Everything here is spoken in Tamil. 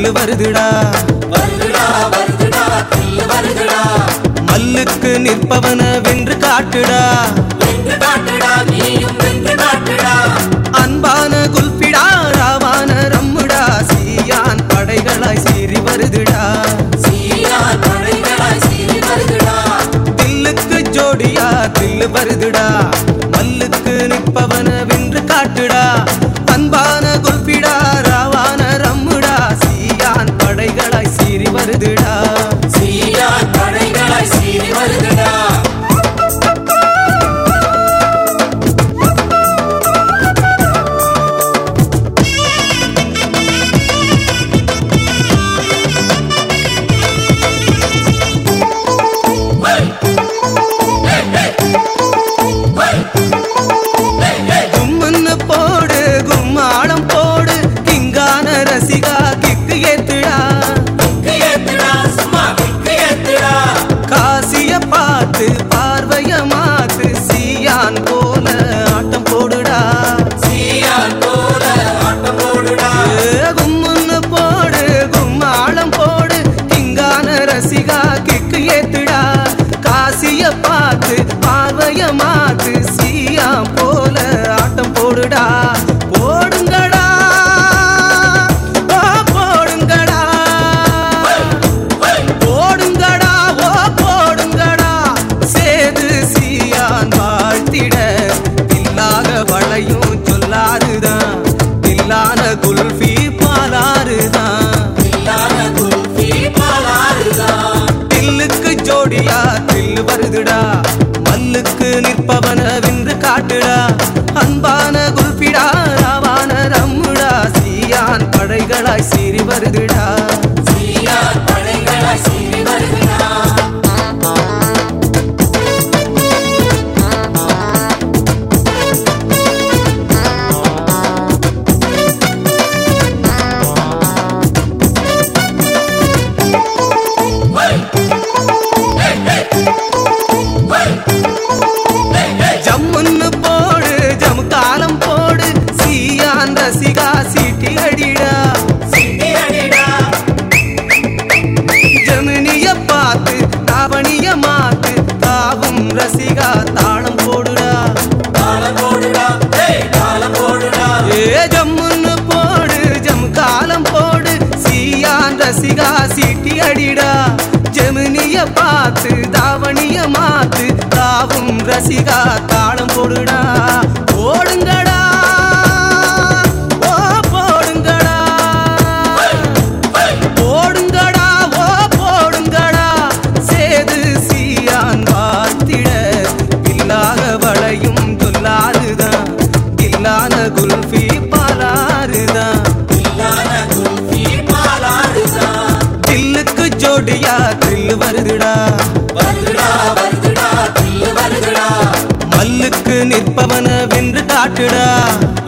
தில்லு வருதுடா வருதுடா வருதுடா தில்லு வருதுடா மல்லுக்கு நிற்பவன வென்று காட்டுடா வென்று காட்டுடா நீயும் வென்று காட்டுடா அன்பான குல்பிடா ராவான ரம்முடா சீயான் படைகளாய் சீறி வருதுடா சீரார் படைகளாய் சீறி வருதுடா தில்லுக்கு ஜோடியா தில்லு வருதுடா மல்லுக்கு நிற்பவன வென்று காட்டுடா அன்பான குல்பிடா ராவான ரம்முடா சீயான் படைகளாய் சீறி வருதுடா சீரார் படைகளாய் சீறி வருதுடா கும்முன்னு போடு கும்மாளம் போடு கிங்கான ரசிகா கிக்கு ஏத்துடா கிக்கு ஏத்துடா சும்மா கிக்கு ஏத்துடா காசிய பார்த்து பார்வைய மாத்து சீயான் போல ஆட்டம் போடுடா சீரார் போல ஆட்டம் போடுடா ஏ, கும்முன்னு போடு கும்மாளம் போடு கிங்கான ரசிகா கிக்கு ஏத்துடா காசிய பார்த்து பார்வைய மாத்து சீயான் போல ஆட்டம் போடுடா போடுங்கடா ஓ, போடுங்கடா போடுங்கடா ஓ போடுங்கடா சேது சீயான் வாழ்த்திட இல்லாத வளையும் சொல்லாருதான் இல்லாத குல்ஃபி பாலாருதான் இல்லாத குல்ஃபி பாலாறுதான் தில்லுக்கு ஜோடியா தில்லு வருதுடா மல்லுக்கு நிற்பவன வென்று காட்டுடா அன்பான குல்பிடா ராவான ரம்முடா சீயான் படைகளாய் சீறி வருதுடா சீரார் படைகளாய் சீறி வருதுடா ஜம்முன்னு போடு ஜமு காலம் போடு சீயான் ரசிகா சீட்டி அடிடா சிட்டி அடிடா ஜமினிய பார்த்து தாவணிய மாத்து தாவும் ரசிகா தாளம் போடுடா தாளம் போடுடா ஏய் தாளம் போடுடா ஏ ஜம்முன்னு போடு ஜம் காலம் போடு சீயான் ரசிகா சீட்டி அடிடா ஜெமினிய பார்த்து தாவணிய மாத்து தாவும் ரசிகா தாளம் போடுடா போடுங்கடா ஓ போடுங்கடா போடுங்கடா ஓ போடுங்கடா சேது சீயான் வாத்திட இல்லாத வளையும் சொல்லாதுதான் இல்லாத குல்ஃபி பாலாருதான் இல்லாத குல்ஃபி பாலாறுதான் தில்லுக்கு ஜோடியா தில்லு வருதுடா வருதுடா வருதுடா தில்லு வருதுடா மல்லுக்கு நிற்பவன வென்று காட்டுடா